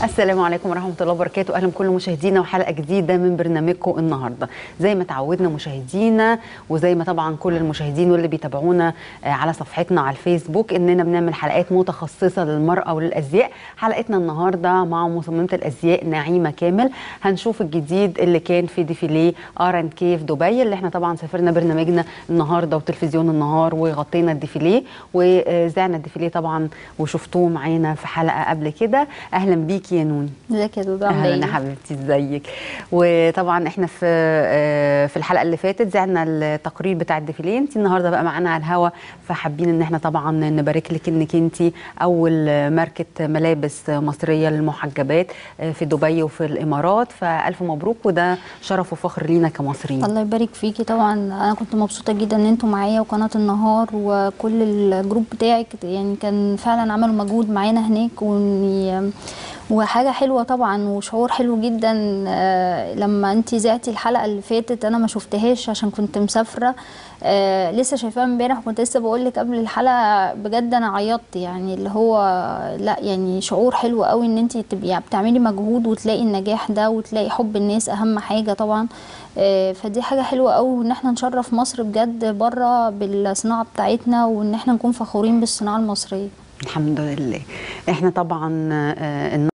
السلام عليكم ورحمة الله وبركاته أهلا بكل مشاهدينا وحلقة جديدة من برنامجكم النهاردة زي ما تعودنا مشاهدينا وزي ما طبعا كل المشاهدين واللي بيتابعونا آه، على صفحتنا على الفيسبوك إننا بنعمل حلقات متخصصة للمرأة وللأزياء حلقتنا النهاردة مع مصممة الأزياء نعيمة كامل هنشوف الجديد اللي كان في ديفيليه ار ان كي في دبي اللي احنا طبعا سافرنا برنامجنا النهارده وتلفزيون النهار وغطينا الديفيليه وزعنا الديفيليه طبعا وشفتوه معانا في حلقه قبل كده اهلا بيكي يا نون ازيك يا دودو عامله اهلا ايه؟ يا حبيبتي ازيك وطبعا احنا في آه، في الحلقه اللي فاتت زعنا التقرير بتاع الديفيليه انت النهارده بقى معانا على الهوا فحابين ان احنا طبعا نبارك لك انك انت اول ماركه ملابس مصريه للمحجبات آه، في دبي وفي الامارات فالف مبروك وده شرف وفخر لينا كمصريين الله يبارك فيكي طبعا انا كنت مبسوطه جدا ان انتوا معايا وقناه النهار وكل الجروب بتاعك يعني كان فعلا عملوا مجهود معانا هناك واني وحاجه حلوه طبعا وشعور حلو جدا آه، لما انت زعتي الحلقه اللي فاتت انا ما شفتهاش عشان كنت مسافره آه لسه شايفاها امبارح وكنت لسه بقول لك قبل الحلقه بجد انا عيطت يعني اللي هو لا يعني شعور حلو قوي ان انت تبقي بتعملي مجهود وتلاقي النجاح ده وتلاقي حب الناس اهم حاجه طبعا آه فدي حاجه حلوه قوي وان احنا نشرف مصر بجد بره بالصناعه بتاعتنا وان احنا نكون فخورين بالصناعه المصريه الحمد لله احنا طبعا آه،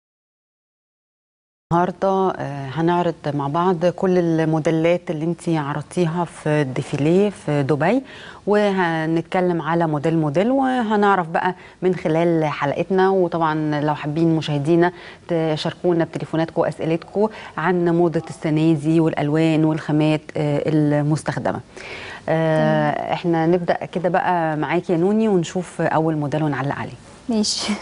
النهارده آه، هنعرض مع بعض كل الموديلات اللي انت عرضتيها في الديفيليه في دبي وهنتكلم على موديل موديل وهنعرف بقى من خلال حلقتنا وطبعا لو حابين مشاهدينا تشاركونا بتليفوناتكم واسئلتكم عن موضه السنه دي والالوان والخامات آه، المستخدمه. آه، احنا نبدا كده بقى معاكي يا نوني ونشوف اول موديل ونعلق عليه. ماشي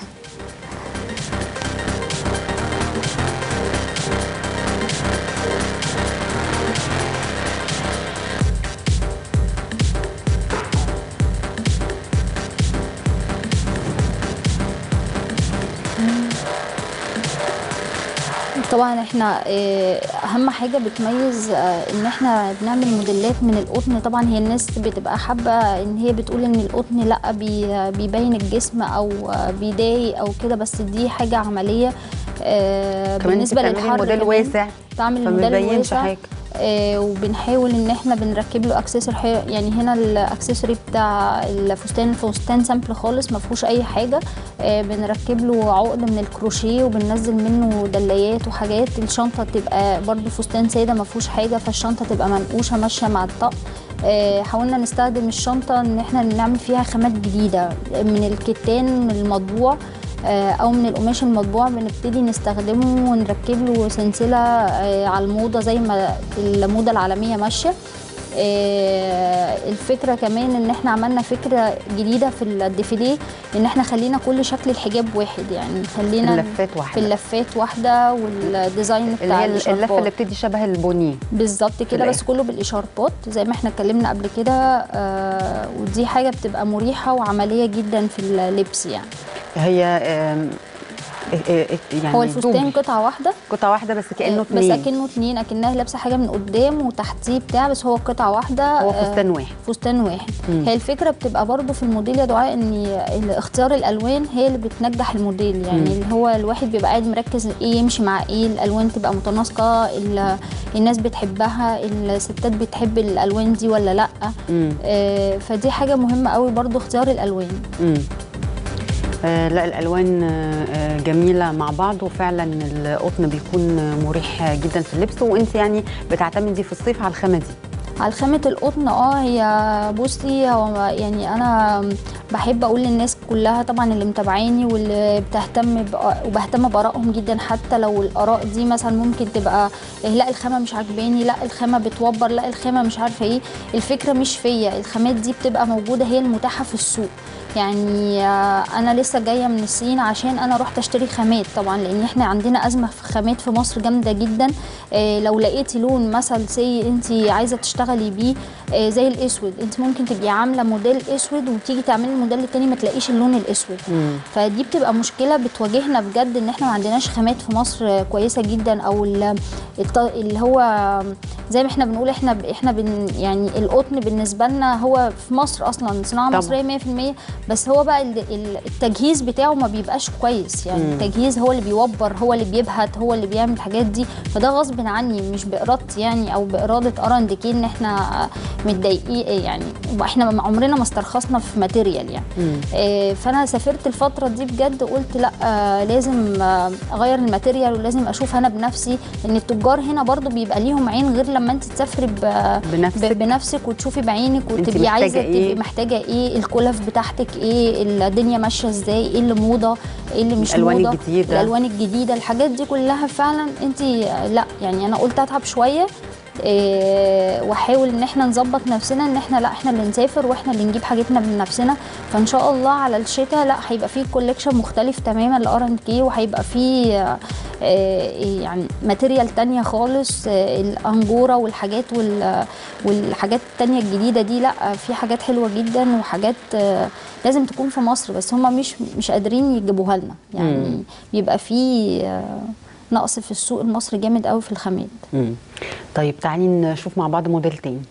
طبعا احنا آه، اهم حاجه بتميز آه، ان احنا بنعمل موديلات من القطن طبعا هي الناس بتبقى حابه ان هي بتقول ان القطن لا بي- بيبين الجسم او آه، بيضايق او كده بس دي حاجه عمليه آه، كمان انت بالنسبه بتعملي للحر موديل كمان. واسع بعمل فما الموديل بيبينش واسع حاجه. آه وبنحاول ان احنا بنركب له اكسسوار حي- يعني هنا الاكسسوري بتاع الفستان الفستان سامبل خالص ما فيهوش اي حاجه آه بنركب له عقد من الكروشيه وبننزل منه دلايات وحاجات الشنطه تبقى برضو فستان ساده ما فيهوش حاجه فالشنطه تبقى منقوشه ماشيه مع الطقم آه، حاولنا نستخدم الشنطه ان احنا نعمل فيها خامات جديده من الكتان المطبوع آه، او من القماش المطبوع بنبتدي نستخدمه ونركب له سلسله آه، على الموضه زي ما الموضه العالميه ماشيه آه، الفكره كمان ان احنا عملنا فكره جديده في الديفيليه ان احنا خلينا كل شكل الحجاب واحد يعني خلينا اللفات في واحده اللفات واحده والديزاين اللي بتاع هي اللفه الإشاربات. اللي بتدي شبه البونيه بالظبط كده الآخر. بس كله بالاشاربات زي ما احنا اتكلمنا قبل كده آه ودي حاجه بتبقى مريحه وعمليه جدا في اللبس يعني هي آم، إيه- إيه- يعني هو الفستان دوبل. قطعه واحده قطعه واحده بس كانه بس اتنين اكنه اتنين اكنها لابسه حاجه من قدام وتحتيه بتاع بس هو قطعه واحده هو آه، فستان واحد فستان واحد مم. هي الفكره بتبقى برضو في الموديل يا دعاء ان اختيار الالوان هي اللي بتنجح الموديل يعني مم. اللي هو الواحد بيبقى قاعد مركز ايه يمشي مع ايه الالوان تبقى متناسقه ال- الناس بتحبها الستات بتحب الالوان دي ولا لا امم آه، فدي حاجه مهمه قوي برضو اختيار الالوان امم آه لا الالوان آه، آه، جميله مع بعض وفعلا القطن بيكون مريح جدا في اللبس وانت يعني بتعتمدي في الصيف على الخامه دي على خامة القطن اه هي بصي هو يعني انا بحب اقول للناس كلها طبعا اللي متابعاني واللي بتهتم بآ- وبهتم بارائهم جدا حتى لو الاراء دي مثلا ممكن تبقى إيه، لا الخامه مش عاجباني لا الخامه بتوبر لا الخامه مش عارفه ايه الفكره مش فيا الخامات دي بتبقى موجوده هي المتاحه في السوق يعني آه، انا لسه جايه من الصين عشان انا رحت اشتري خامات طبعا لان احنا عندنا ازمه في خامات في مصر جامده جدا آه، لو لقيتي لون مثلا سي انت عايزه تشتغلي بيه آه، زي الاسود انت ممكن تبقي عامله موديل اسود وتيجي تعملي الموديل التاني ما تلاقيش اللون الاسود مم. فدي بتبقى مشكله بتواجهنا بجد ان احنا ما عندناش خامات في مصر كويسه جدا او ال- الط- اللي هو زي ما احنا بنقول احنا احنا بن يعني القطن بالنسبه لنا هو في مصر اصلا صناعه طبعا. مصريه 100% بس هو بقى ال- ال- التجهيز بتاعه ما بيبقاش كويس يعني مم. التجهيز هو اللي بيوبر هو اللي بيبهت هو اللي بيعمل الحاجات دي فده غصب عني مش بارادتي يعني او باراده ار اند كي ان احنا متضايقين يعني احنا ما- عمرنا ما استرخصنا في ماتيريال يعني مم. آه، فانا سافرت الفتره دي بجد قلت لا آه، لازم آه، اغير الماتيريال ولازم اشوف انا بنفسي ان التجار هنا برضو بيبقى ليهم عين غير لما انت تسافري ب- بنفسك ب- بنفسك وتشوفي بعينك انت وتبقي عايزه محتاجة ايه؟ تبقي محتاجه ايه الكلف بتاعتك ايه الدنيا ماشيه ازاي ايه اللي موضه ايه اللي مش الألوان موضه الجديدة. الالوان الجديده الحاجات دي كلها فعلا انت لا يعني انا قلت اتعب شويه إيه واحاول ان احنا نظبط نفسنا ان احنا لا احنا اللي نسافر واحنا اللي نجيب حاجتنا بنفسنا فان شاء الله على الشتاء لا هيبقى فيه كوليكشن مختلف تماما لار اند كي وهيبقى فيه آه، آه، يعني ماتيريال تانية خالص آه، الانجوره والحاجات وال- والحاجات التانية الجديده دي لا في حاجات حلوه جدا وحاجات آه، لازم تكون في مصر بس هم مش مش قادرين يجيبوها لنا يعني مم. بيبقى فيه آه، نقص في السوق المصري جامد قوي في الخامات مم. طيب تعالي نشوف مع بعض موديل تاني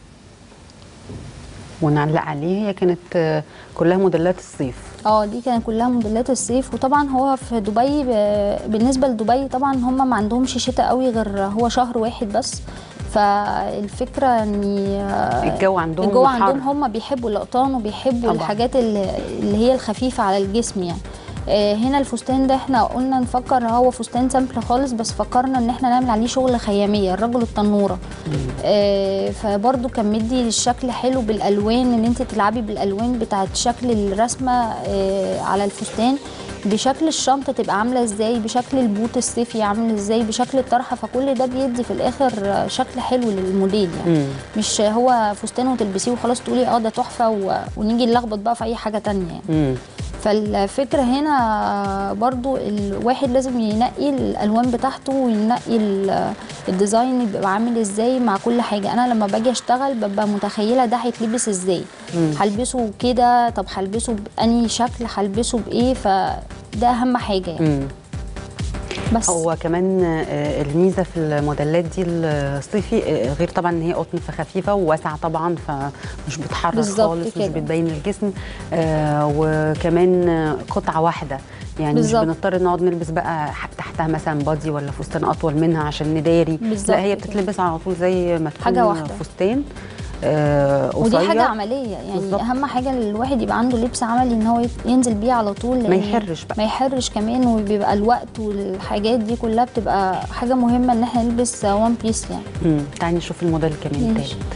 ونعلق عليه هي كانت آه، كلها موديلات الصيف اه دي كانت كلها موديلات الصيف وطبعا هو في دبي ب- بالنسبه لدبي طبعا هم ما عندهمش شتاء قوي غير هو شهر واحد بس فالفكره ان الجو عندهم الجو حر. عندهم هم بيحبوا القطان وبيحبوا طبعاً. الحاجات اللي اللي هي الخفيفه على الجسم يعني آه، هنا الفستان ده احنا قلنا نفكر هو فستان سامبل خالص بس فكرنا ان احنا نعمل عليه شغل خياميه الرجل التنوره آه، فبرضو كان مدي الشكل حلو بالالوان ان انت تلعبي بالالوان بتاعت شكل الرسمه آه، على الفستان بشكل الشنطه تبقى عامله ازاي بشكل البوت الصيفي عامل ازاي بشكل الطرحه فكل ده بيدي في الاخر آه، شكل حلو للموديل يعني مم. مش هو فستان وتلبسيه وخلاص تقولي اه ده تحفه و... ونيجي نلخبط بقى في اي حاجه تانية يعني مم. فالفكرة هنا برضو الواحد لازم ينقي الألوان بتاعته وينقي ال- الديزاين بيبقى عامل ازاي مع كل حاجة أنا لما باجي أشتغل ببقى متخيلة ده هيتلبس ازاي هلبسه كده طب هلبسه بأني شكل هلبسه بإيه فده أهم حاجة يعني مم. بس هو كمان آه، الميزه في الموديلات دي الصيفي آه، غير طبعا ان هي قطن فخفيفه وواسعه طبعا فمش بتحرر بالظبط خالص مش كده. بتبين الجسم آه، وكمان آه، قطعه واحده يعني بالظبط. مش بنضطر نقعد نلبس بقى ح- تحتها مثلا بادي ولا فستان اطول منها عشان نداري بالظبط لا هي كده. بتتلبس على طول زي ما تكون حاجة واحدة. فستان آه، ودي قصير. حاجة عملية يعني بالظبط. أهم حاجة الواحد يبقى عنده لبس عملي إن هو ينزل بيه على طول ما لأن يحرش بقى ما يحرش كمان وبيبقى الوقت والحاجات دي كلها بتبقى حاجة مهمة إن احنا نلبس وان بيس يعني مم. تعالي نشوف الموديل كمان ماشي. تالت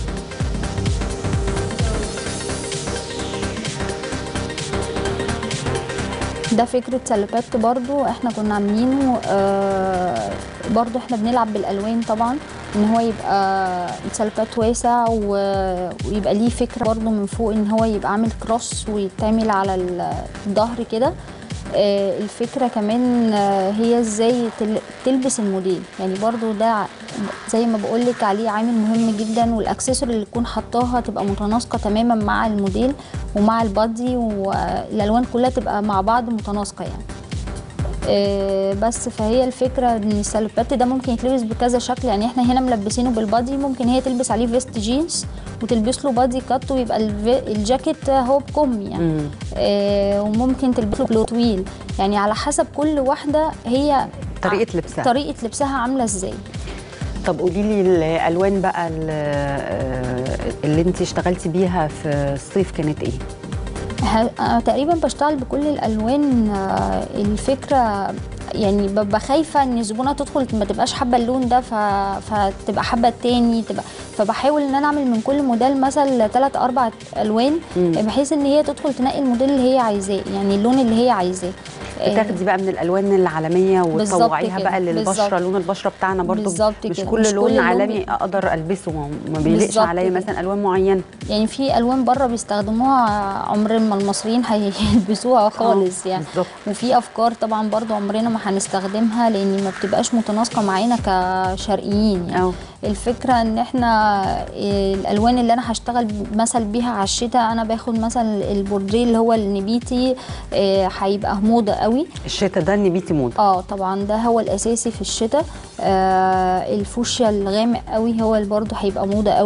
ده فكرة سلوبات برضو احنا كنا عاملينه آه برضو احنا بنلعب بالالوان طبعا ان هو يبقى سلوبات واسع و- ويبقى ليه فكرة برضو من فوق ان هو يبقى عامل كروس ويتعمل على ال- الظهر كده آه الفكرة كمان آه هي ازاي تل- تلبس الموديل يعني برضو ده ع- زي ما بقولك عليه عامل مهم جدا والاكسسوار اللي تكون حطاها تبقى متناسقة تماما مع الموديل ومع البادي والالوان كلها تبقى مع بعض متناسقه يعني آه، بس فهي الفكره ان السلوبات ده ممكن يتلبس بكذا شكل يعني احنا هنا ملبسينه بالبادي ممكن هي تلبس عليه فيست جينز وتلبس له بادي كات ويبقى الف- الجاكيت هو بكم يعني مم. آه، وممكن تلبس له كلو طويل يعني على حسب كل واحده هي طريقه لبسها طريقه لبسها عامله ازاي طب قولي لي الالوان بقى ال- آه، اللي انت اشتغلتي بيها في الصيف كانت ايه ه- أنا تقريبا بشتغل بكل الالوان آه، الفكره يعني ببقى خايفه ان الزبونه تدخل ما تبقاش حابه اللون ده ف... فتبقى حابه التاني تبقى فبحاول ان انا اعمل من كل موديل مثلا ثلاث اربع الوان مم. بحيث ان هي تدخل تنقي الموديل اللي هي عايزاه يعني اللون اللي هي عايزاه آه، بتاخدي بقى من الالوان العالميه بالظبط وتطوعيها كده، بقى للبشره بالظبط. لون البشره بتاعنا برضو بالظبط مش كده، كل مش لون كل لون عالمي بي- اقدر البسه ما ما بيليقش بالظبط عليا كده. مثلا الوان معينه يعني في الوان بره بيستخدموها عمر ما المصريين هيلبسوها خالص آه، يعني بالظبط وفي افكار طبعا برضو عمرنا ما هنستخدمها لان ما بتبقاش متناسقه معانا كشرقيين يعني اه الفكره ان احنا إيه، الالوان اللي انا هشتغل مثل بيها على الشتاء انا باخد مثلا البورديه اللي هو النبيتي إيه، هيبقى موضه قوي الشتا ده النبيتي موضه اه طبعا ده هو الاساسي في الشتاء آه الفوشيا الغامق قوي هو اللي برضه هيبقى موضه قوي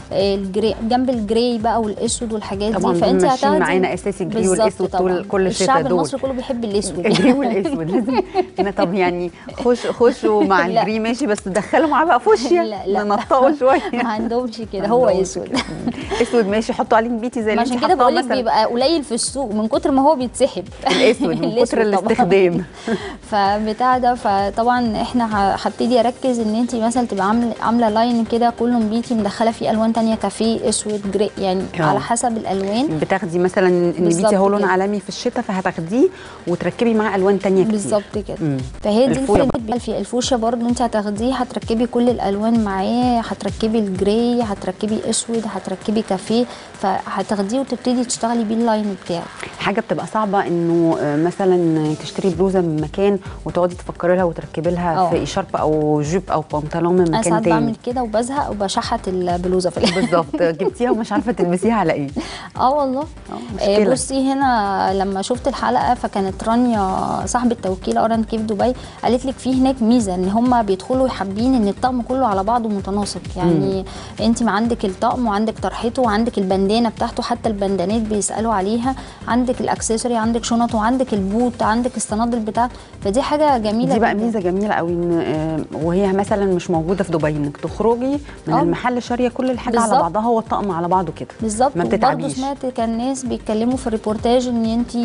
آه، الجري جنب الجراي بقى والاسود والحاجات طبعاً دي فانت دول ماشيين هتاخدي معانا أساسي الجري بالظبط والأسود طول- طبعاً. كل الشتا الشعب دول. المصري كله بيحب الاسود الجري والاسود لازم هنا طب يعني خش خشوا مع لا. الجري ماشي بس دخلوا معاه بقى فوشيا لا، لا. ننطقوا شويه ما عندهمش كده هو عندهم اسود كده. اسود ماشي حطوا عليه نبيتي زي اللي ما انت عشان كده حاطاه بقول لك مثلا بيبقى قليل في السوق من كتر ما هو بيتسحب الاسود من كتر الأسود طبعاً. الاستخدام فبتاع ده فطبعا احنا ه- هبتدي اركز ان انت مثلا تبقى عامله عامله لاين كده كله نبيتي مدخله فيه الوان تانية كافيه اسود جري يعني آه. على حسب الالوان بتاخدي مثلا النبيتي بالظبط هو لون كده. عالمي في الشتاء فهتاخديه وتركبي معاه الوان تانية كتير بالظبط كده مم. فهي دي الفوشيا الفكره اللي فيها الفوشيا برضو انت هتاخديه هتركبي كل الالوان معاه هتركبي الجراي هتركبي اسود هتركبي كافيه فهتاخديه وتبتدي تشتغلي بيه اللاين بتاعك حاجه بتبقى صعبه انه آه، مثلا تشتري بلوزه من مكان وتقعدي تفكري لها وتركبي لها اه. في اشارب او جيب او بنطلون من انا مكان ساعات تاني بعمل كده وبزهق وبشحت البلوزه في الاخر بالظبط جبتيها ومش عارفه تلبسيها على ايه اه والله مشكلة. آه، بصي هنا لما شفت الحلقه فكانت رانيا صاحبه توكيل ارن كيف دبي قالت لك في هناك ميزه ان هم بيدخلوا حابين ان الطقم كله على بعضه متناسق يعني انت ما عندك الطقم وعندك طرحته وعندك البندانه بتاعته حتى البندانات بيسالوا عليها عندك الاكسسوري عندك شنط وعندك البوت عندك الصنادل بتاعته فدي حاجه جميله دي بقى جداً. ميزه جميله قوي ان آه، وهي مثلا مش موجوده في دبي انك تخرجي من اه. المحل شاريه كل الحاجه على بالظبط. بعضها هو الطقم على بعضه كده بالظبط ما وبرضه بتتعبيش سمعت كان ناس بيتكلموا في الريبورتاج ان انت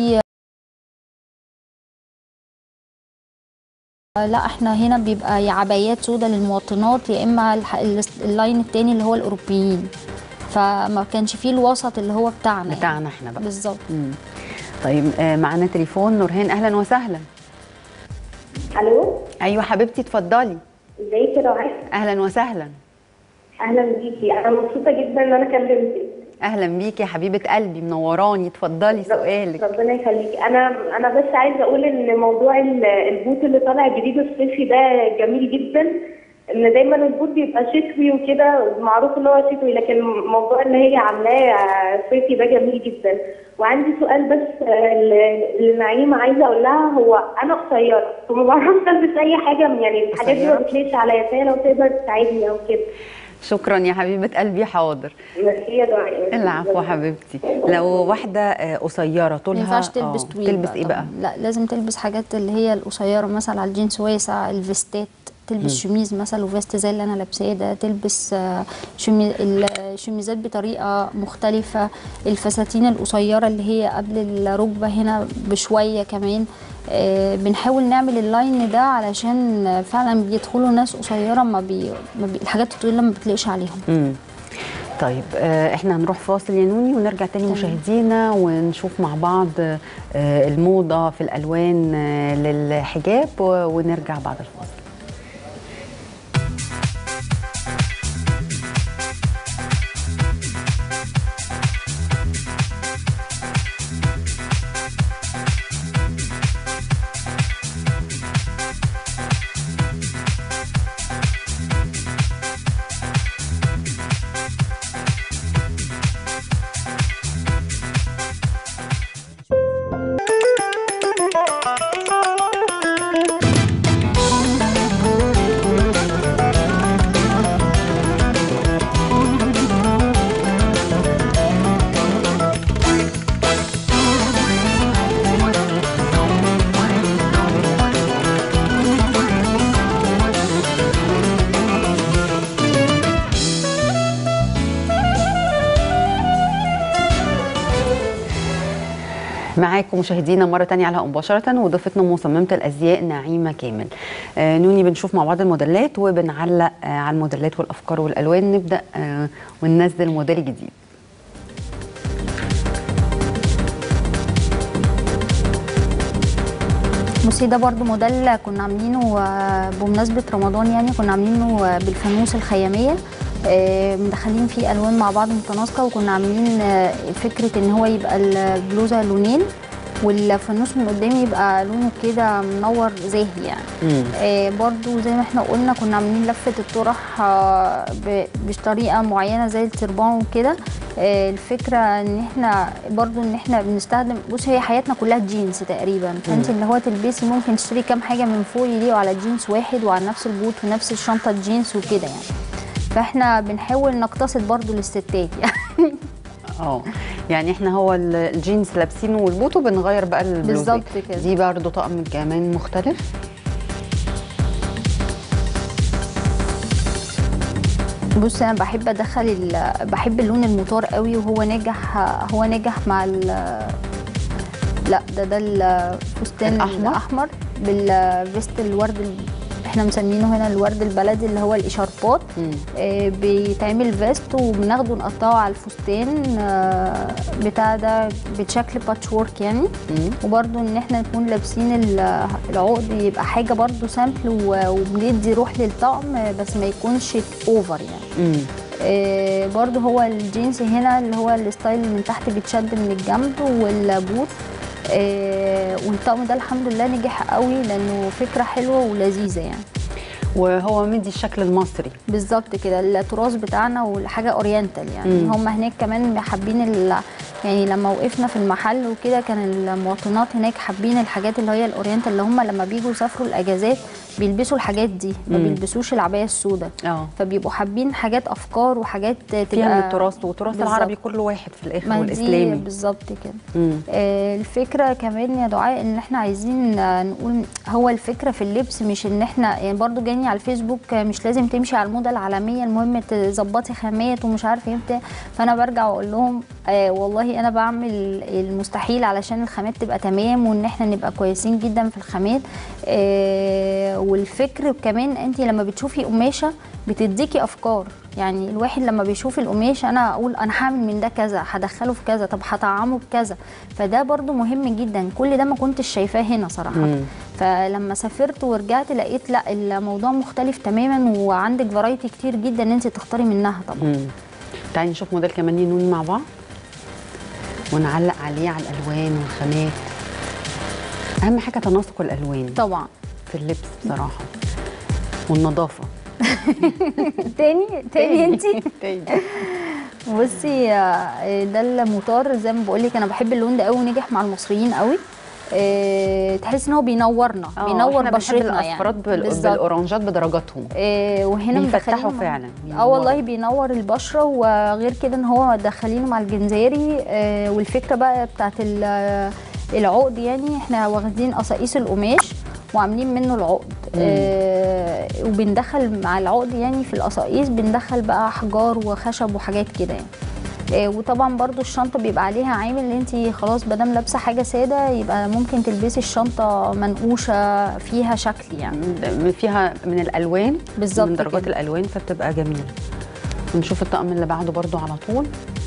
لا احنا هنا بيبقى يا عبايات سودا للمواطنات يا اما الح- الس- اللاين التاني اللي هو الاوروبيين فما كانش فيه الوسط اللي هو بتاعنا يعني. بتاعنا احنا بقى بالظبط مم. طيب آه، معانا تليفون نورهان اهلا وسهلا الو ايوه حبيبتي اتفضلي ازيك يا رعاية اهلا وسهلا اهلا بيكي انا مبسوطه جدا ان انا كلمتك اهلا بيكي يا حبيبه قلبي منوراني اتفضلي سؤالك ربنا يخليكي انا انا بس عايزه اقول ان موضوع ال- البوت اللي طالع جديد الصيفي ده جميل جدا ان دايما البوت بيبقى شتوي وكده معروف ان هو شتوي لكن موضوع اللي هي عاملاه صيفي ده جميل جدا وعندي سؤال بس آه، ل- لنعيمه عايزه اقول لها هو انا قصيره وما بعرفش البس اي حاجه من- يعني الحاجات دي ما قصيرة؟ بتليقش عليا فهي لو تقدر تساعدني او كده شكرا يا حبيبه قلبي حاضر ميرسي يا دعاء العفو حبيبتي لو واحده آه، قصيره ما طولها ينفعش تلبس آه، طويل تلبس بقى ايه بقى طبعاً. لا لازم تلبس حاجات اللي هي القصيره مثلا على الجينز واسع الفيستات تلبس شميز مثلا وفيست زي اللي انا لابساه ده تلبس آه، شمي... الشميزات بطريقه مختلفه الفساتين القصيره اللي هي قبل الركبه هنا بشويه كمان آه، بنحاول نعمل اللاين ده علشان فعلا بيدخلوا ناس قصيره ما بي... ما بي... الحاجات الطويله ما بتلاقيش عليهم مم. طيب آه، احنا هنروح فاصل يا نوني ونرجع تاني تمام. مشاهدينا ونشوف مع بعض آه، الموضة في الألوان آه، للحجاب و- ونرجع بعد الفاصل معاكم مشاهدينا مرة تانية على مباشرة وضيفتنا مصممة الأزياء نعيمة كامل آه نوني بنشوف مع بعض الموديلات وبنعلق آه على الموديلات والأفكار والألوان نبدأ آه وننزل موديل جديد بصي ده برضو موديل كنا عاملينه آه، بمناسبة رمضان يعني كنا عاملينه آه، بالفانوس الخيامية آه، مدخلين فيه الوان مع بعض متناسقه وكنا عاملين آه، فكره ان هو يبقى البلوزه لونين والفانوس من قدام يبقى لونه كده منور زاهي يعني مم. آه برضو زي ما احنا قلنا كنا عاملين لفة الطرح آه ب- بطريقة معينة زي التربان وكده آه الفكرة ان احنا برضو ان احنا بنستخدم بص هي حياتنا كلها جينز تقريبا فانت اللي هو تلبسي ممكن تشتري كام حاجة من فوق يليقوا على جينز واحد وعلى نفس البوت ونفس الشنطة جينز وكده يعني فاحنا بنحاول نقتصد برضو للستات يعني اه يعني احنا هو ال- الجينز لابسينه والبوت وبنغير بقى البلوزات بالظبط كده. دي برضه طقم كمان مختلف بص انا بحب ادخل ال... بحب اللون المطار قوي وهو ناجح هو ناجح مع ال... لا ده ده الفستان الأحمر؟ الاحمر بالفيست الورد ال... احنا مسمينه هنا الورد البلدي اللي هو الاشاربات مم. آه، بيتعمل فيست وبناخده نقطعه على الفستان آه، بتاع ده بشكل باتش وورك يعني مم. وبرده ان احنا نكون لابسين ال- العقد يبقى حاجه برده سامبل و- وبندي روح للطقم آه، بس ما يكونش اوفر يعني مم. آه، برضو هو الجينز هنا اللي هو الستايل اللي من تحت بيتشد من الجنب والبوت آه، والطقم ده الحمد لله نجح قوي لانه فكره حلوه ولذيذه يعني وهو مدي الشكل المصري بالظبط كده التراث بتاعنا والحاجه اورينتال يعني مم. هم هناك كمان حابين ال... يعني لما وقفنا في المحل وكده كان المواطنات هناك حابين الحاجات اللي هي الاورينتال اللي هم لما بيجوا يسافروا الاجازات بيلبسوا الحاجات دي ما مم. بيلبسوش العبايه السوداء اه فبيبقوا حابين حاجات افكار وحاجات تبقى فيها من التراث والتراث بالظبط. العربي كله واحد في الاخر ما دي والاسلامي بالظبط كده مم. آه، الفكره كمان يا دعاء ان احنا عايزين آه، نقول هو الفكره في اللبس مش ان احنا يعني برضو جاني على الفيسبوك آه، مش لازم تمشي على الموضه العالميه المهم تظبطي خامات ومش عارفه ايه بتاع فانا برجع واقول لهم آه والله انا بعمل المستحيل علشان الخامات تبقى تمام وان احنا نبقى كويسين جدا في الخامات آه والفكر كمان انت لما بتشوفي قماشه بتديكي افكار يعني الواحد لما بيشوف القماش انا اقول انا هعمل من ده كذا هدخله في كذا طب هطعمه بكذا فده برضو مهم جدا كل ده ما كنتش شايفاه هنا صراحه مم. فلما سافرت ورجعت لقيت لا الموضوع مختلف تماما وعندك فرايتي كتير جدا ان انت تختاري منها طبعا مم. تعالي نشوف موديل كمان ينون مع بعض ونعلق عليه على الالوان والخامات اهم حاجه تناسق الالوان طبعا في اللبس بصراحه والنظافه تاني تاني انت تاني بصي آه، ده الموتار زي ما بقول لك انا بحب اللون ده قوي ونجح مع المصريين قوي آه، تحس ان هو بينورنا آه، بينور إحنا بنحب بشرتنا الاصفرات يعني بال... بالظبط. بالاورانجات بدرجاتهم آه، وهنا بيفتحوا مدخلينه مع- فعلا اه بينوروا. والله بينور البشره وغير كده ان هو مدخلينه مع الجنزيري آه، والفكره بقى بتاعت ال- العقد يعني احنا واخدين قصاقيس القماش وعاملين منه العقد آه وبندخل مع العقد يعني في القصاقيس بندخل بقى احجار وخشب وحاجات كده يعني آه وطبعا برضو الشنطه بيبقى عليها عامل ان انت خلاص مادام لابسه حاجه ساده يبقى ممكن تلبسي الشنطه منقوشه فيها شكل يعني من- فيها من الالوان بالظبط من درجات كده. الالوان فبتبقى جميله ونشوف الطقم اللي بعده برضو على طول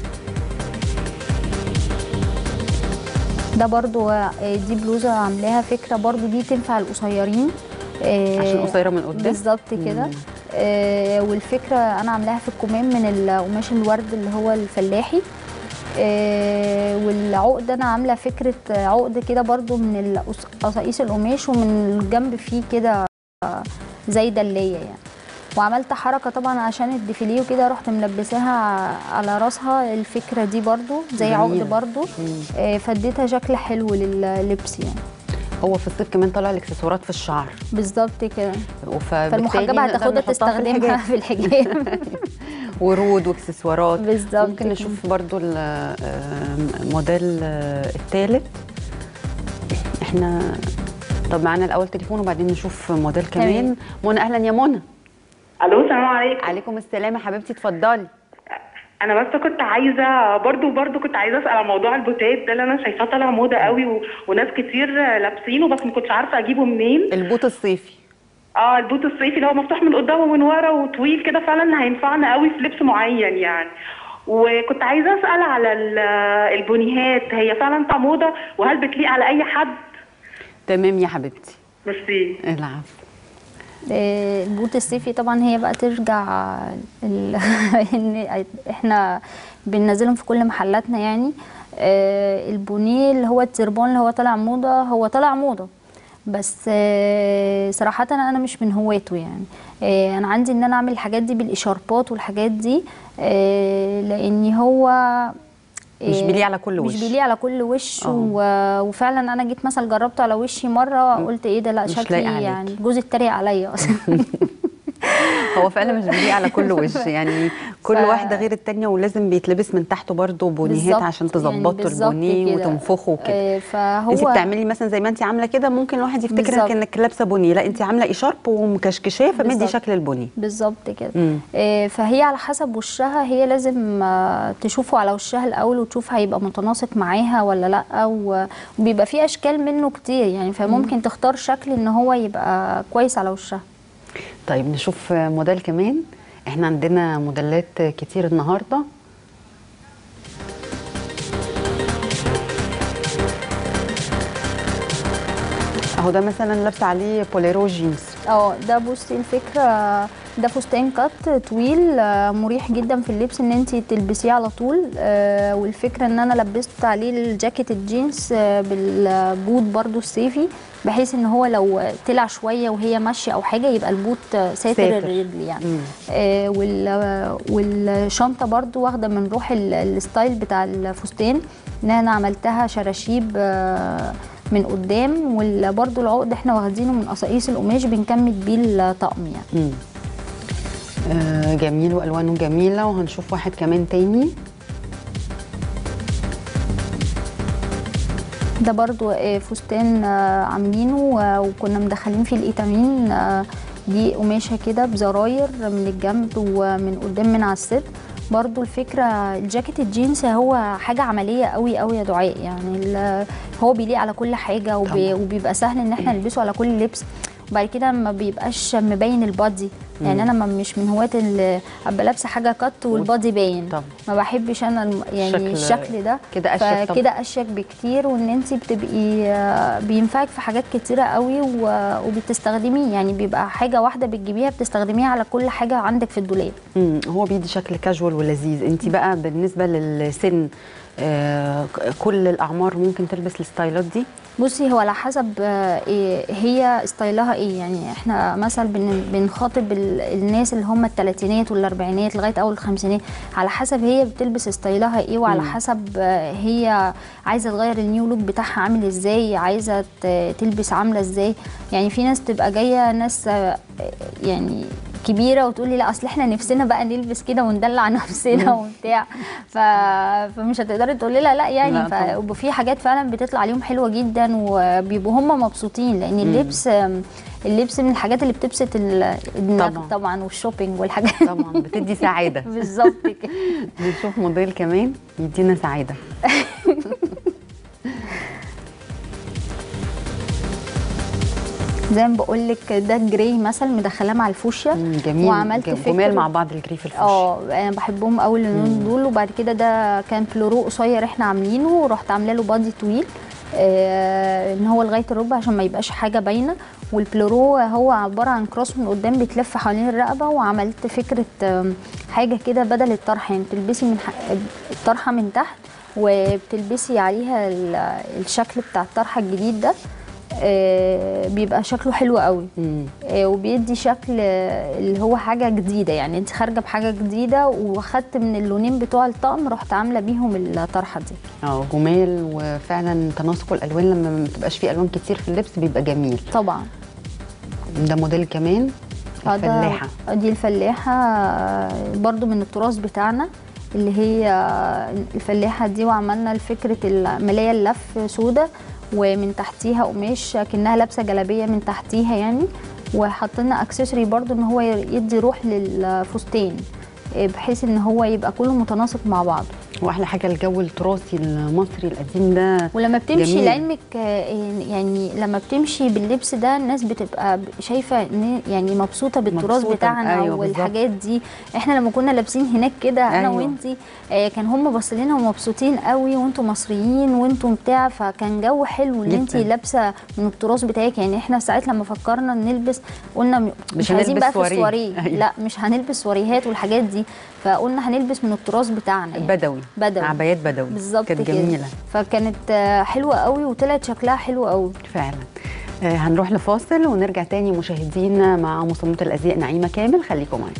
ده برضو آه، دي بلوزه عاملاها فكره برضو دي تنفع القصيرين آه، عشان قصيره من قدام بالظبط كده مم. آه والفكره انا عاملاها في الكمام من القماش الورد اللي هو الفلاحي آه والعقد انا عامله فكره عقد كده برضو من القص- قصاقيس القماش ومن الجنب فيه كده آه، زي دليه يعني وعملت حركه طبعا عشان الديفيليه وكده رحت ملبساها على راسها الفكره دي برضو زي جميلة. عقد برضو مم. آه، فاديتها شكل حلو لللبس يعني هو في الصيف كمان طالع الاكسسوارات في الشعر بالظبط كده وفبالتالي فالمحجبه نقدر هتاخدها نحطها في تستخدمها الحجاب. في الحجاب ورود واكسسوارات بالظبط ممكن كده. نشوف برضو ال- آه، الموديل آه، الثالث احنا طب معانا الاول تليفون وبعدين نشوف موديل كمان منى اهلا يا منى الو السلام عليكم عليكم السلام يا حبيبتي اتفضلي انا بس كنت عايزه برضو برضو كنت عايزه اسال على موضوع البوتات ده اللي انا شايفاه طالع موضه قوي و... وناس كتير لابسينه بس ما كنتش عارفه اجيبه منين البوت الصيفي اه البوت الصيفي اللي هو مفتوح من قدام ومن ورا وطويل كده فعلا هينفعنا قوي في لبس معين يعني وكنت عايزه اسال على ال- البونيهات هي فعلا طالعه موضه وهل بتليق على اي حد تمام يا حبيبتي ميرسي العفو آه، البوت الصيفي طبعا هي بقى ترجع ال... ان احنا بننزلهم في كل محلاتنا يعني آه، البونيه اللي هو التربون اللي هو طالع موضه هو طالع موضه بس آه، صراحة أنا مش من هواته يعني آه، أنا عندي إن أنا أعمل الحاجات دي بالإشاربات والحاجات دي آه، لأن هو مش آه، بيليق على كل وش. مش بيليق على كل وش آه. و- وفعلا أنا جيت مثلا جربته على وشي مرة قلت إيه ده لا مش شكلي لايق عليكي. يعني جوزي اتريق عليا أصلا هو فعلا مش بيليق على كل وش يعني كل ف- واحده غير التانية ولازم بيتلبس من تحته برضه بونيهات بالظبط، عشان يعني تظبطوا بالظبط البونيه كده. وتنفخوا كده آه، فهو انت بتعملي مثلا زي ما انت عامله كده ممكن الواحد يفتكر بالظبط. انك انك لابسه بونيه لا انت عامله اشارب ومكشكشاه فمدي بالظبط. شكل البونيه بالظبط كده مم. آه، فهي على حسب وشها هي لازم آه، تشوفه على وشها الاول وتشوف هيبقى متناسق معاها ولا لا و- وبيبقى فيه اشكال منه كتير يعني فممكن تختار شكل ان هو يبقى كويس على وشها طيب نشوف موديل كمان احنا عندنا موديلات كتير النهارده اهو ده مثلا لابسه عليه بوليرو جينز اه ده بصي الفكره ده فستان كات طويل آه، مريح جدا في اللبس ان انت تلبسيه على طول آه، والفكره ان انا لبست عليه الجاكيت الجينز آه، بالبوت برضو الصيفي بحيث ان هو لو طلع شويه وهي ماشيه او حاجه يبقى البوت آه، ساتر ساتر. الرجل يعني مم. آه، وال- والشنطه برضو واخده من روح ال- الستايل بتاع الفستان ان انا عملتها شراشيب آه، من قدام وبرضو العقد احنا واخدينه من قصاقيس القماش بنكمل بيه الطقم يعني مم. آه جميل والوانه جميله وهنشوف واحد كمان تاني ده برضو آه، فستان آه، عاملينه آه، وكنا مدخلين فيه الايتامين آه، دي قماشه كده بزراير من الجنب ومن قدام من على الصدر برضو الفكرة الجاكيت الجينز هو حاجة عملية قوي قوي يا دعاء يعني ال- هو بيليق على كل حاجة وبي طبعا. وبيبقى سهل ان احنا نلبسه على كل لبس وبعد كده ما بيبقاش مبين البادي يعني انا ما- مش من هواة اللي ابقى لابسه حاجه كات والبادي باين طبعا. ما بحبش انا الم- يعني شكل- الشكل ده كده أشيك طبعا. فكده اشيك بكتير وان انت بتبقي آه، بينفعك في حاجات كتيره قوي و- وبتستخدميه يعني بيبقى حاجه واحده بتجيبيها بتستخدميها على كل حاجه عندك في الدولاب مم. هو بيدي شكل كاجوال ولذيذ انت بقى بالنسبه للسن آه ك- كل الاعمار ممكن تلبس الستايلات دي بصي هو على حسب آه، إيه هي ستايلها ايه يعني احنا مثلا بن- بنخاطب ال- الناس اللي هم الثلاثينات والاربعينات لغايه اول الخمسينات على حسب هي بتلبس ستايلها ايه وعلى حسب آه، هي عايزه تغير النيو لوك بتاعها عامل ازاي عايزه ت- تلبس عامله ازاي يعني في ناس تبقى جايه ناس آه، يعني كبيره وتقول لي لا اصل احنا نفسنا بقى نلبس كده وندلع نفسنا وبتاع ف... فمش هتقدري تقولي لها لا لا يعني طبعا. وفي حاجات فعلا بتطلع عليهم حلوه جدا وبيبقوا هم مبسوطين لان اللبس اللبس من الحاجات اللي بتبسط ال- الدماغ طبعا. طبعا والشوبينج والحاجات طبعا بتدي سعاده بالظبط كده نشوف موديل كمان يدينا سعاده زي ما بقول لك ده جراي مثلا مدخلاه مع الفوشيا مم، جميل وعملت جم- فكر جمال مع بعض الجريف الفوش اه انا بحبهم قوي اللونين دول وبعد كده ده كان بلورو قصير احنا عاملينه ورحت عامله له بادي طويل آه ان هو لغايه الركبه عشان ما يبقاش حاجه باينه والبلورو هو عباره عن كروس من قدام بيتلف حوالين الرقبه وعملت فكره آم، حاجه كده بدل الطرحه يعني بتلبسي من ح- الطرحه من تحت وبتلبسي عليها ال- الشكل بتاع الطرحه الجديد ده آه، بيبقى شكله حلو قوي مم. آه، وبيدي شكل آه، اللي هو حاجه جديده يعني انت خارجه بحاجه جديده واخدت من اللونين بتوع الطقم رحت عامله بيهم الطرحه دي اه جمال وفعلا تناسق الالوان لما ما بتبقاش فيه الوان كتير في اللبس بيبقى جميل طبعا ده موديل كمان آه، ده- الفلاحه دي الفلاحه آه، برضو من التراث بتاعنا اللي هي آه، الفلاحه دي وعملنا فكره الملايه اللف سودة ومن تحتيها قماش كأنها لابسه جلابيه من تحتيها يعني وحطينا اكسسوري برضو ان هو يدي روح للفستان آه، بحيث ان هو يبقى كله متناسق مع بعض واحلى حاجه الجو التراثي المصري القديم ده ولما بتمشي جميل. لعلمك آه، يعني لما بتمشي باللبس ده الناس بتبقى شايفه ان يعني مبسوطه بالتراث مبسوطة، بتاعنا أيوة والحاجات دي احنا لما كنا لابسين هناك كده انا أيوة. وانتي آه، كان هم باصين لنا ومبسوطين قوي وانتم مصريين وانتم بتاع فكان جو حلو ان انتي جداً. لابسه من التراث بتاعك يعني احنا ساعات لما فكرنا نلبس قلنا م- مش, عايزين هنلبس بقى في سواريه. السواريه أيوة. لا مش هنلبس سواريهات والحاجات دي فقلنا هنلبس من التراث بتاعنا يعني. بدوي بدوي. عبايات بدوي بالظبط كانت كده جميله فكانت آه، حلوه قوي وطلعت شكلها حلو قوي فعلا آه، هنروح لفاصل ونرجع تاني مشاهدينا مع مصممة الأزياء نعيمة كامل خليكم معانا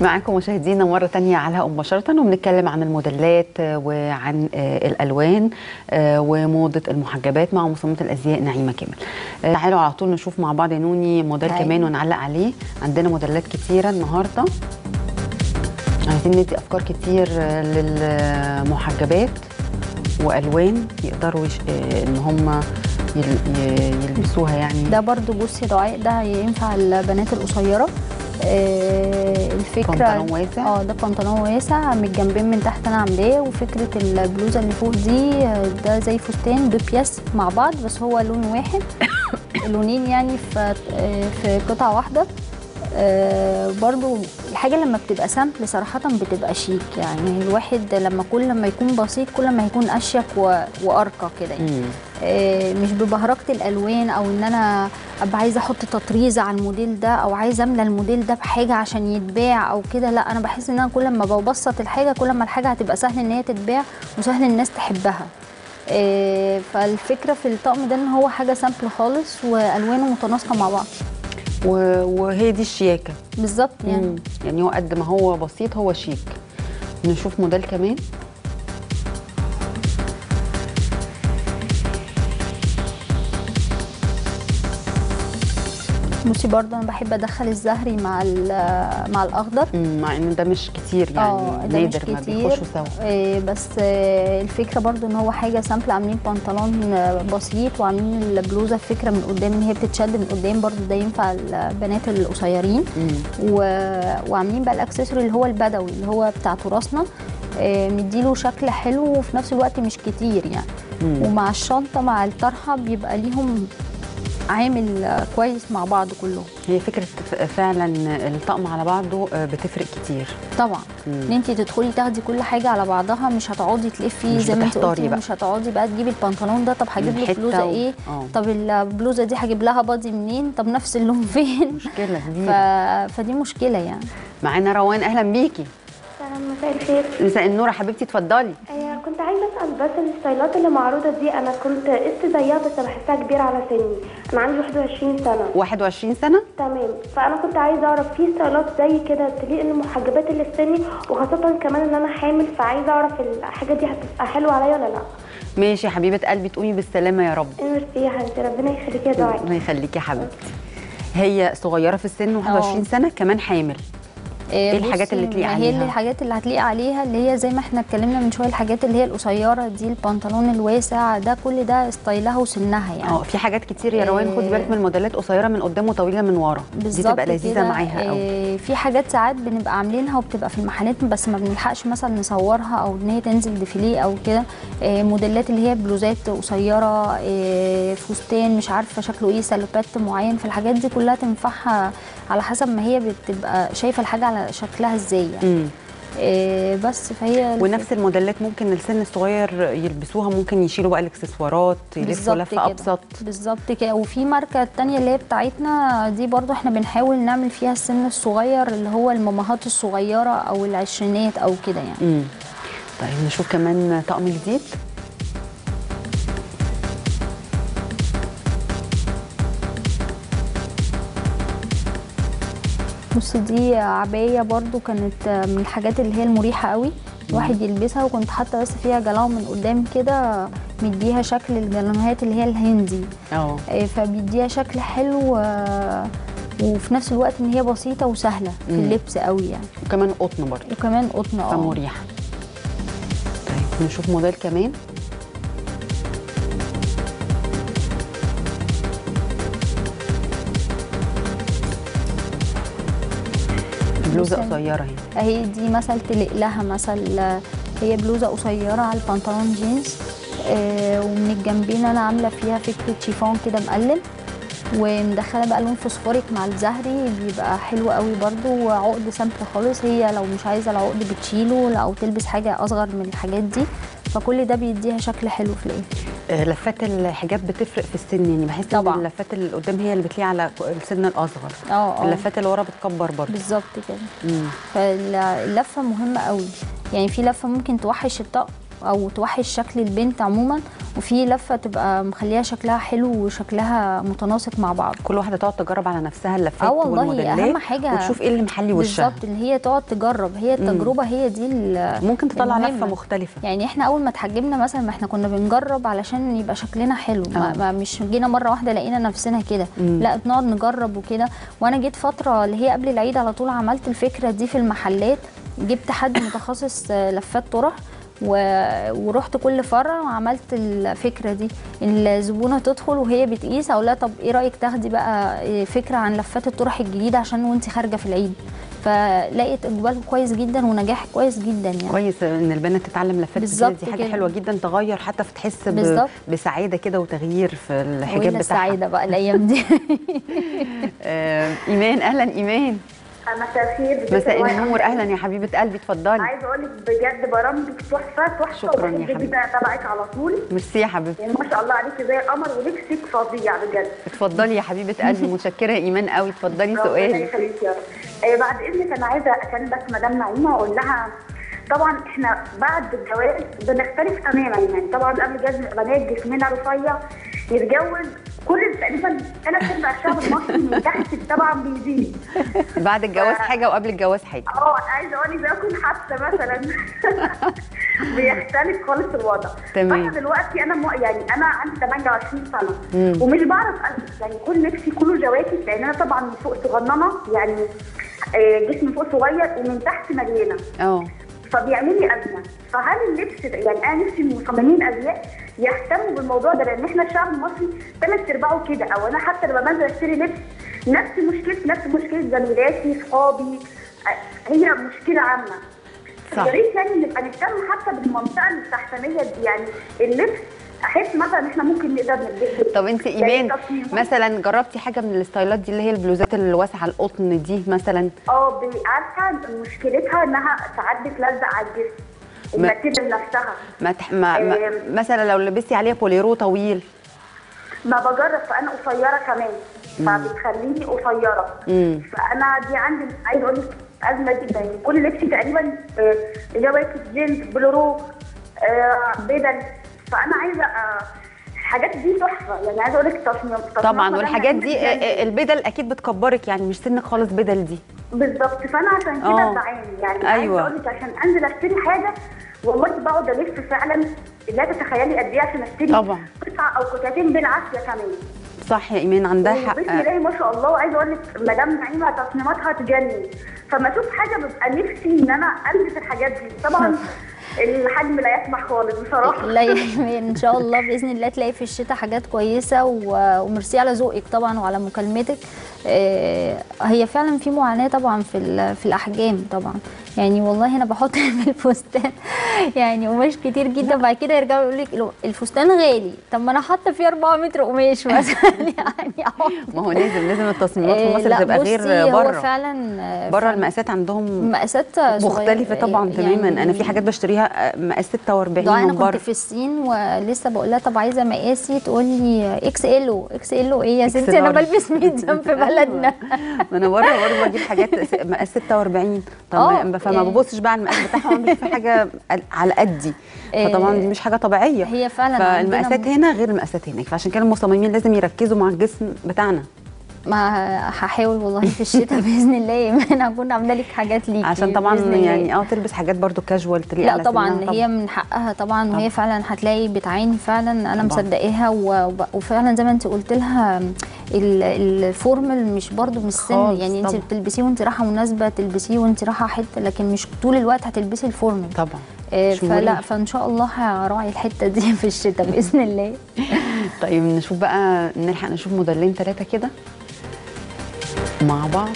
معاكم مشاهدينا مرة تانية على الهواء مباشرة وبنتكلم عن الموديلات آه، وعن آه، الألوان آه، وموضة المحجبات مع مصممة الأزياء نعيمة كامل آه، تعالوا على طول نشوف مع بعض يا نوني موديل أيوة. كمان ونعلق عليه عندنا موديلات كتيرة النهاردة عايزين ندي أفكار كتير آه، للمحجبات وألوان يقدروا يش... آه، إن هم يل... ي- يلبسوها يعني ده برضو بصي دعاء ده ينفع البنات القصيره آه، الفكره بنطلون واسع؟ اه ده بنطلون واسع من الجنبين من تحت انا عاملاه وفكره البلوزه اللي فوق دي آه، ده زي فستان دو بياس مع بعض بس هو لون واحد لونين يعني في آه، في قطعه واحده آه، برضو الحاجة لما بتبقى سامبل صراحة بتبقى شيك يعني الواحد لما كل ما يكون بسيط كل ما يكون أشيك و- وأرقى كده يعني مم. آه، مش ببهرجة الالوان او ان انا ابقى عايزه احط تطريزه على الموديل ده او عايزه املى الموديل ده بحاجه عشان يتباع او كده لا انا بحس ان انا كل ما ببسط الحاجه كل ما الحاجه هتبقى سهل ان هي تتباع وسهل الناس تحبها آه، فالفكره في الطقم ده ان هو حاجه سامبل خالص والوانه متناسقه مع بعض و- وهي دي الشياكة بالظبط يعني مم. يعني هو قد ما هو بسيط هو شيك نشوف موديل كمان بصي برضه انا بحب ادخل الزهري مع ال- مع الاخضر مم. مع ان ده مش كتير اه يعني ده مش نادر ما كتير بيخشوا سوا آه، بس آه، الفكره برضو ان هو حاجه سامبل عاملين بنطلون آه، بسيط وعاملين البلوزه فكره من قدام ان هي بتتشد من قدام برضو ده ينفع البنات القصيرين مم. و... وعاملين بقى الاكسسوري اللي هو البدوي اللي هو بتاع تراثنا آه، مديله شكل حلو وفي نفس الوقت مش كتير يعني مم. ومع الشنطه مع الطرحه بيبقى ليهم عامل آه، كويس مع بعض كلهم هي فكرة ف- فعلا الطقم على بعضه آه، بتفرق كتير طبعا مم. ان انت تدخلي تاخدي كل حاجه على بعضها مش هتقعدي تلفي مش زي ما انت بتحتاري قلتي بقى. مش هتقعدي بقى تجيبي البنطلون ده طب هجيب من له حتة بلوزه و- ايه آه. طب البلوزه دي هجيب لها بادي منين طب نفس اللون فين مشكلة ف... كبيرة فدي مشكله يعني معانا روان اهلا بيكي سلام مساء الخير مساء النور يا حبيبتي اتفضلي آه، كنت عايزه اسال بس الستايلات اللي معروضه دي انا كنت قست زيها بس بحسها كبيره على سني انا عندي 21 سنه 21 سنة تمام فانا كنت عايزه اعرف في ستايلات زي كده تليق المحجبات اللي في سني وخاصه كمان ان انا حامل فعايزه اعرف الحاجه دي هتبقى حلوه عليا ولا لا ماشي يا حبيبة قلبي تقومي بالسلامة يا رب ميرسي يا حبيبتي ربنا يخليكي يا دعاء الله يخليكي يا حبيبتي هي صغيرة في السن 21 آه. سنة كمان حامل ايه الحاجات اللي تليق هي عليها؟ اللي الحاجات اللي هتليق عليها اللي هي زي ما احنا اتكلمنا من شويه الحاجات اللي هي القصيره دي البنطلون الواسع ده كل ده ستايلها وسنها يعني اه في حاجات كتير يا روان خدي بالك من الموديلات قصيرة من قدام وطويلة من ورا دي بالظبط تبقى لذيذة كده. معاها قوي آه، في حاجات ساعات بنبقى عاملينها وبتبقى في المحلات بس ما بنلحقش مثلا نصورها او ان هي تنزل ديفيليه او كده آه، موديلات اللي هي بلوزات قصيره آه، فستان مش عارفه شكله ايه سلوبات معين فالحاجات دي كلها تنفعها على حسب ما هي بتبقى شايفه الحاجه على شكلها ازاي يعني مم. آه، بس فهي ونفس الموديلات ممكن السن الصغير يلبسوها ممكن يشيلوا بقى الاكسسوارات يلفوا بالظبط لفه كده. ابسط بالظبط كده وفي ماركه تانية اللي هي بتاعتنا دي برضو احنا بنحاول نعمل فيها السن الصغير اللي هو المامهات الصغيره او العشرينات او كده يعني امم طيب نشوف كمان طقم جديد بص دي عبايه برضو كانت من الحاجات اللي هي المريحه قوي الواحد يلبسها وكنت حاطه بس فيها جلاو من قدام كده مديها شكل الجلانهات اللي هي الهندي اه آه، فبيديها شكل حلو آه، وفي نفس الوقت ان هي بسيطه وسهله في مم. اللبس قوي يعني وكمان قطن برضه وكمان قطن اه فمريحه طيب نشوف موديل كمان بلوزه بصي. قصيره اهي اهي دي مثل تليق لها مثل آه، هي بلوزه قصيره على البنطلون جينز آه، ومن الجنبين انا عامله فيها فكره شيفون كده مقلم ومدخله بقى لون فوسفوريك مع الزهري بيبقى حلو قوي برده وعقد سامبل خالص هي لو مش عايزه العقد بتشيله او تلبس حاجه اصغر من الحاجات دي فكل ده بيديها شكل حلو في الاخر آه، لفات الحجاب بتفرق في السن يعني بحس ان طبعاً. اللفات اللي قدام هي اللي بتليق على السن الاصغر اه اه اللفات اللي ورا بتكبر برضه بالظبط كده مم. فاللفه مهمه قوي يعني في لفه ممكن توحش الطقم او توحش شكل البنت عموما وفي لفه تبقى مخليها شكلها حلو وشكلها متناسق مع بعض كل واحده تقعد تجرب على نفسها اللفات اه والله والموديلات اهم حاجه وتشوف ايه اللي محلي وشها بالظبط اللي هي تقعد تجرب هي التجربه هي دي ال- ممكن تطلع المهمة. لفه مختلفه يعني احنا اول ما اتحجبنا مثلا ما احنا كنا بنجرب علشان يبقى شكلنا حلو ما, آه. ما مش جينا مره واحده لقينا نفسنا كده لا بنقعد نجرب وكده وانا جيت فتره اللي هي قبل العيد على طول عملت الفكره دي في المحلات جبت حد متخصص آه، لفات طرح و... ورحت كل فرع وعملت الفكره دي الزبونه تدخل وهي بتقيس اقول لها طب ايه رايك تاخدي بقى إيه فكره عن لفات الطرح الجديده عشان وانت خارجه في العيد فلقيت اقبال كويس جدا ونجاح كويس جدا يعني كويس ان البنات تتعلم لفات كتير بالظبط دي حاجه كده. حلوه جدا تغير حتى في تحس ب... بالظبط. بسعاده كده وتغيير في الحجاب وإلى بتاعها السعاده بقى الايام دي آه ايمان اهلا ايمان مساء الخير بجد مساء والله النور اهلا يا حبيبه قلبي اتفضلي عايزه اقول لك بجد برامجك تحفه تحفه شكراً يا وبحب حبيبتي. جدا اتابعك على طول ميرسي يا حبيبتي يعني ما شاء الله عليكي زي القمر ولبسك فظيع بجد اتفضلي يا حبيبه قلبي متشكره يا ايمان قوي اتفضلي ربنا سؤالي يخليك يا رب آه، بعد اذنك انا عايزه اكلم بس مدام نعيمه واقول لها طبعا احنا بعد الجواز بنختلف تماما يعني طبعا قبل الجواز بنبقى بنات جسمنا رفيع نتجوز كل تقريبا ثلاث ارباع الشعب المصري من تحت طبعا بيزيد بعد الجواز حاجه وقبل الجواز حاجه اه عايزه اقول لك زي اكون حادثه مثلا بيختلف خالص الوضع تمام. فانا دلوقتي انا مو يعني انا عندي 28 سنه ومش بعرف البس يعني كل لبسي كله جواكت لان انا طبعا من فوق صغننه يعني آه، جسمي فوق صغير ومن تحت مليانه اه فبيعمل لي ازمه فهل اللبس ده يعني انا نفسي المصممين ازياء يهتموا بالموضوع ده لان احنا الشعب المصري ثلاث ارباعه كده او انا حتى لما بنزل اشتري لبس نفس مشكلتي نفس مشكله زميلاتي صحابي آه، هي مشكله عامه صح. يا ريت يعني نبقى نهتم حتى بالمنطقه التحتانيه دي يعني اللبس احس مثلا احنا ممكن نقدر نلبسه طب انت يعني ايمان تصميمات- مثلا جربتي حاجه من الستايلات دي اللي هي البلوزات الواسعه القطن دي مثلا اه ب- عارفه مشكلتها انها ساعات بتلزق على الجسم ما- الماتيريال نفسها ما, تح... ما, ما آم. مثلا لو لبستي عليها بوليرو طويل ما بجرب فانا قصيره كمان فبتخليني قصيره مم. فانا دي عندي عايزه اقول لك ازمه جدا يعني كل لبسي تقريبا آه، جواكت جينز بلورو آه، بدل فانا عايزه آه، الحاجات دي تحفه يعني عايزه اقول لك تصميم تصميمات طبعا مثلاً والحاجات دي جداً. آه، آه، البدل اكيد بتكبرك يعني مش سنك خالص بدل دي بالظبط فانا عشان آه. كده بعاني يعني أيوة. عايزه اقول لك عشان انزل اشتري حاجه والله بقعد الف فعلا لا تتخيلي قد ايه عشان اشتري طبعا. قطعه او قطعتين بالعافيه كمان صح يا ايمان عندها حق بسم الله ما شاء الله وعايزه اقول لك مدام نعيمه تصميماتها تجنن فما اشوف حاجه ببقى نفسي ان انا البس الحاجات دي طبعا الحجم لا يسمح خالص بصراحه لا يا إيمان، ان شاء الله باذن الله تلاقي في الشتاء حاجات كويسه و- وميرسي على ذوقك طبعا وعلى مكالمتك آه، هي فعلا في معاناه طبعا في ال- في الاحجام طبعا يعني والله انا بحط في الفستان يعني قماش كتير جدا بعد كده يرجعوا يقولوا لك الفستان غالي طب ما انا حاطه فيه 4 متر قماش مثلا يعني أهو. ما هو لازم لازم التصميمات في آه، مصر لا، تبقى بصي، غير هو بره فعلا آه، بره فعلاً المقاسات عندهم مقاسات صغيرة- مختلفه طبعا تماما انا في حاجات بشتريها آه، مقاس 46 دعاء انا من كنت بره في الصين ولسه بقول لها طب عايزه مقاسي تقول لي اكس ال اكس ال ايه يا ستي انا large. بلبس ميديم في بلدنا ما انا بره برضه بجيب حاجات س- مقاس 46 طب آه، ما- فما يعني- ببصش بقى على المقاس بتاعهم مش في حاجه على قدي فطبعا دي مش حاجه طبيعيه هي فعلا فالمقاسات عندنا هنا غير المقاسات هناك فعشان كده المصممين لازم يركزوا مع الجسم بتاعنا ما هحاول والله في الشتاء باذن الله يا ايمان هكون عامله لك حاجات ليكي عشان طبعا بإذن الله. يعني اه تلبس حاجات برضو كاجوال تليق لا على طبعا سنها هي من حقها طبعا وهي فعلا هتلاقي بتعاني فعلا انا طبعاً. مصدقاها و- وفعلا زي ما انت قلت لها ال- الفورمال مش برضو مش سن خالص يعني انت طبعاً. بتلبسيه وانت رايحه مناسبه تلبسيه وانت رايحه حته لكن مش طول الوقت هتلبسي الفورمال طبعا آه، مش فلا مريح. فان شاء الله هراعي الحته دي في الشتاء باذن الله طيب نشوف بقى نلحق نشوف موديلين ثلاثه كده مع بعض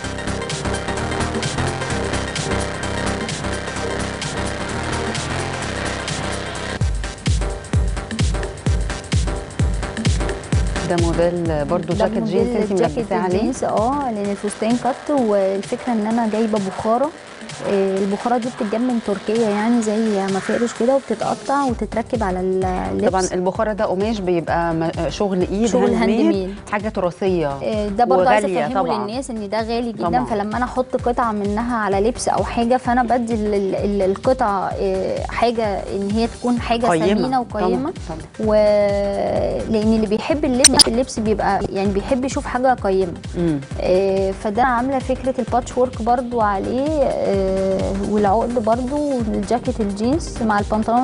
ده موديل برضو ده جاكيت موديل جينز انت جاكيت ملبساه عليه الجينز اه لان الفستان كات والفكره ان انا جايبه بخاره آه، البخاره دي بتتجاب من تركيا يعني زي مفارش كده وبتتقطع وتتركب على اللبس طبعا البخاره ده قماش بيبقى م- شغل ايد شغل هاند هاند ميد، ميد. حاجه تراثيه آه، ده برضه عايزه وغالية افهمه طبعاً. للناس ان ده غالي جدا طبعاً. فلما انا احط قطعه منها على لبس او حاجه فانا بدي ال- ال- ال- القطعه آه، حاجه ان هي تكون حاجه ثمينه وقيمه طبعا و لان اللي بيحب اللبس اللبس بيبقى يعني بيحب يشوف حاجه قيمه مم. آه، فده عامله فكره الباتش وورك برضو عليه آه، والعقد برضو والجاكيت الجينز مع البنطلون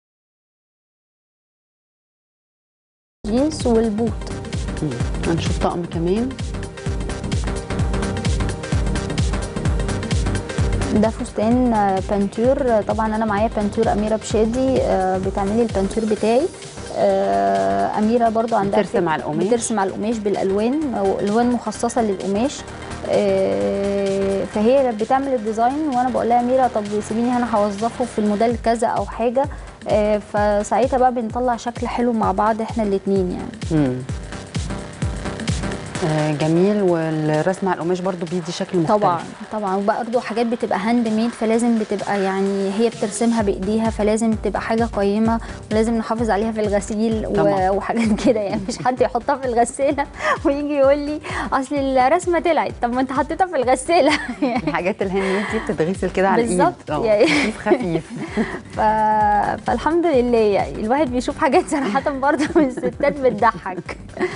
جينز والبوت مم. هنشوف طقم كمان ده فستان آه، بانتور آه، طبعا انا معايا بانتور اميره بشادي آه، بتعملي البانتور بتاعي آه، اميره برضو عندها بترسم فك- على القماش؟ بترسم على القماش بالالوان او الوان مخصصه للقماش آه، فهي بتعمل الديزاين وانا بقول لها اميره طب سيبيني انا هوظفه في الموديل كذا او حاجه آه، فساعتها بقى بنطلع شكل حلو مع بعض احنا الاثنين يعني مم. آه جميل والرسم على القماش برضو بيدي شكل مختلف طبعا طبعا وبرضه حاجات بتبقى هاند ميد فلازم بتبقى يعني هي بترسمها بايديها فلازم تبقى حاجه قيمه ولازم نحافظ عليها في الغسيل طبعاً. و- وحاجات كده يعني مش حد يحطها في الغساله ويجي يقول لي اصل الرسمه طلعت طب ما انت حطيتها في الغساله الحاجات الهاند ميد دي بتتغسل كده على الايد بالظبط، آه، يعني. خفيف خفيف ف... فالحمد لله يعني الواحد بيشوف حاجات صراحه برضه من الستات بتضحك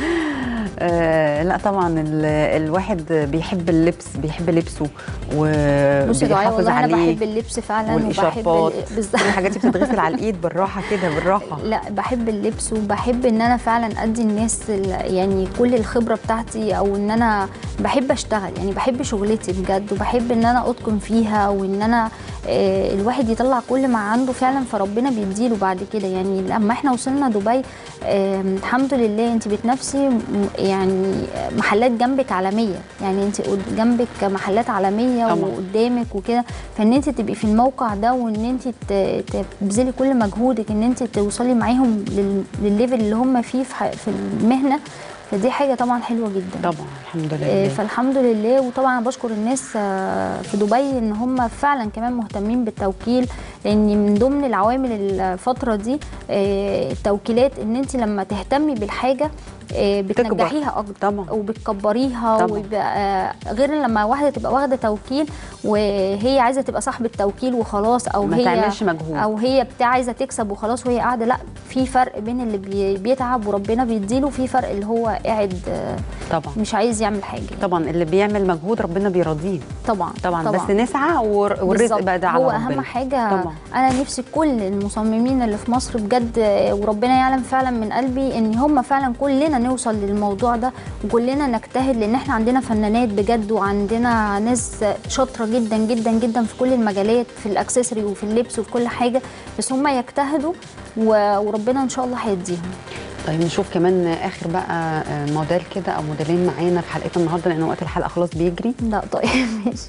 آه لا طبعا ال- الواحد بيحب اللبس بيحب لبسه بصي دعاء وبيحافظ والله انا عليه بحب اللبس فعلا وبحب والاشاربات ال- كل بالظبط الحاجات دي بتتغسل على الايد بالراحه كده بالراحه لا بحب اللبس وبحب ان انا فعلا ادي الناس ال- يعني كل الخبره بتاعتي او ان انا بحب اشتغل يعني بحب شغلتي بجد وبحب ان انا اتقن فيها وان انا آه، الواحد يطلع كل ما عنده فعلا فربنا بيديله بعد كده يعني لما احنا وصلنا دبي آم، الحمد لله انت بتنافسي م- يعني محلات جنبك عالميه يعني انت قد- جنبك محلات عالميه طبعاً. وقدامك وكده فان انت تبقي في الموقع ده وان انت ت- تبذلي كل مجهودك ان انت توصلي معاهم لل- للليفل اللي هم فيه في ح- في المهنه فدي حاجه طبعا حلوه جدا طبعا الحمد آه، لله فالحمد لله وطبعا انا بشكر الناس آه، في دبي ان هم فعلا كمان مهتمين بالتوكيل لان من ضمن العوامل الفتره دي آه، التوكيلات ان انت لما تهتمي بالحاجه آه، بتنجحيها اكتر طبعا وبتكبريها طبعا. ويبقى غير لما واحده تبقى واخده توكيل وهي عايزه تبقى صاحبه توكيل وخلاص او ما هي تعملش مجهود او هي بتاع عايزه تكسب وخلاص وهي قاعده لا في فرق بين اللي بي- بيتعب وربنا بيديله في فرق اللي هو قاعد آه، طبعا مش عايز يعمل حاجه يعني. طبعا اللي بيعمل مجهود ربنا بيرضيه طبعا طبعا, طبعا. بس نسعى والر- والرزق بالظبط. بقى ده على هو ربنا اهم حاجه طبعا. انا نفسي كل المصممين اللي في مصر بجد آه، وربنا يعلم فعلا من قلبي ان هم فعلا كلنا نوصل للموضوع ده وكلنا نجتهد لان احنا عندنا فنانات بجد وعندنا ناس شاطره جدا جدا جدا في كل المجالات في الاكسسوري وفي اللبس وفي كل حاجه بس هم يجتهدوا و- وربنا ان شاء الله هيديهم طيب نشوف كمان اخر بقى آه، موديل كده او موديلين معانا في حلقتنا النهارده لان وقت الحلقه خلاص بيجري لا طيب ماشي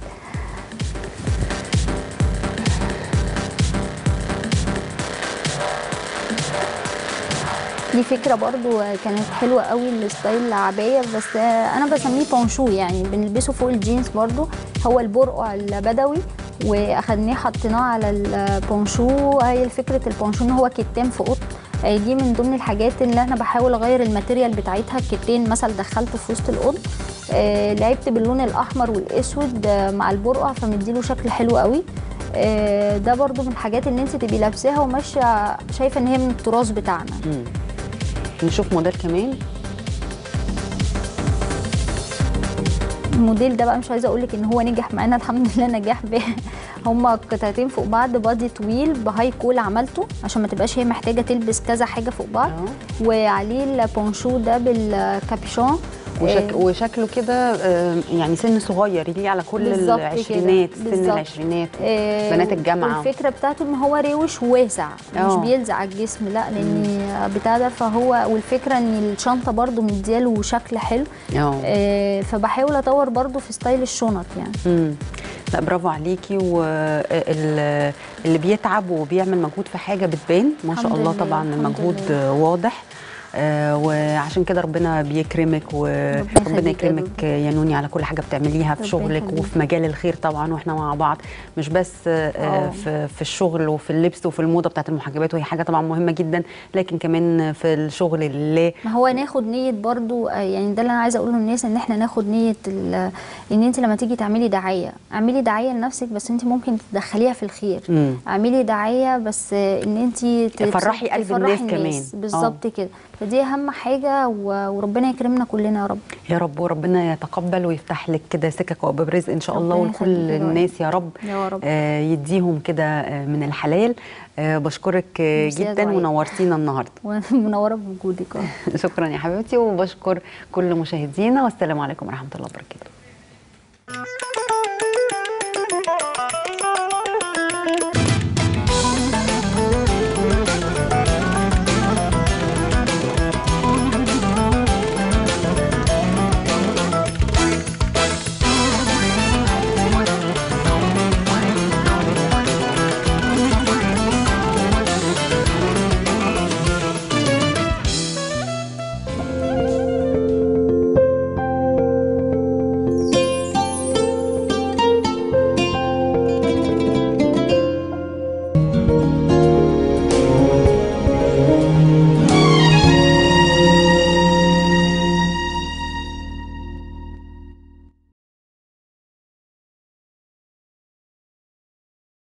دي فكرة برضو كانت حلوة قوي الستايل العباية بس أنا بسميه بونشو يعني بنلبسه فوق الجينز برضو هو البرقع البدوي واخدناه حطيناه على البونشو هي فكرة البونشو ان هو كتان في قط آه، دي من ضمن الحاجات اللي انا بحاول اغير الماتيريال بتاعتها الكتان مثلا دخلته في وسط القط آه، لعبت باللون الاحمر والاسود آه، مع البرقع فمديله شكل حلو قوي آه، ده برضو من الحاجات اللي انت تبقي لابساها وماشيه شايفه ان هي من التراث بتاعنا مم. نشوف موديل كمان الموديل ده بقى مش عايزه اقول لك ان هو نجح معانا الحمد لله نجاح ب هما قطعتين فوق بعض بادي طويل بهاي كول عملته عشان ما تبقاش هي محتاجه تلبس كذا حاجه فوق بعض اه وعليه البونشو ده بالكابيشون وشك... آه، وشكله كده آه، يعني سن صغير يليق على كل بالظبط كده. العشرينات سن بالظبط. العشرينات آه، بنات الجامعة. والفكره بتاعته ان هو روش وواسع مش آه. بيلزق على الجسم لا لان بتاع ده فهو والفكره ان الشنطه برضو مدياله شكل حلو اه آه، فبحاول اطور برضو في ستايل الشنط يعني مم. لا برافو عليكي واللي بيتعب وبيعمل مجهود في حاجه بتبان ما شاء الحمد الله لله، طبعا الحمد المجهود لله. واضح آه، وعشان كده ربنا بيكرمك وربنا يخليك يا يكرمك يا نوني على كل حاجه بتعمليها في ربنا شغلك يخليك. وفي مجال الخير طبعا واحنا مع بعض مش بس آه، آه. في في الشغل وفي اللبس وفي الموضه بتاعت المحجبات وهي حاجه طبعا مهمه جدا لكن كمان في الشغل لله ما هو ناخد نية برضو آه، يعني ده اللي انا عايزه اقوله للناس ان احنا ناخد نية ال- ان انت لما تيجي تعملي دعاية اعملي دعاية لنفسك بس انت ممكن تدخليها في الخير مم. اعملي دعاية بس آه، ان انت فرحي قلب الناس كمان. بالظبط كده فدي اهم حاجة و- وربنا يكرمنا كلنا يا رب يا رب وربنا يتقبل ويفتح لك كده سكك وابواب رزق ان شاء الله ربنا ولكل يخليك يا رب. الناس يا رب يا رب. آه، يديهم كده آه، من الحلال آه، بشكرك آه، ميرسي يا جدا دعاء. ونورتينا النهارده ومنوره بوجودك آه. شكرا يا حبيبتي وبشكر كل مشاهدينا والسلام عليكم ورحمه الله وبركاته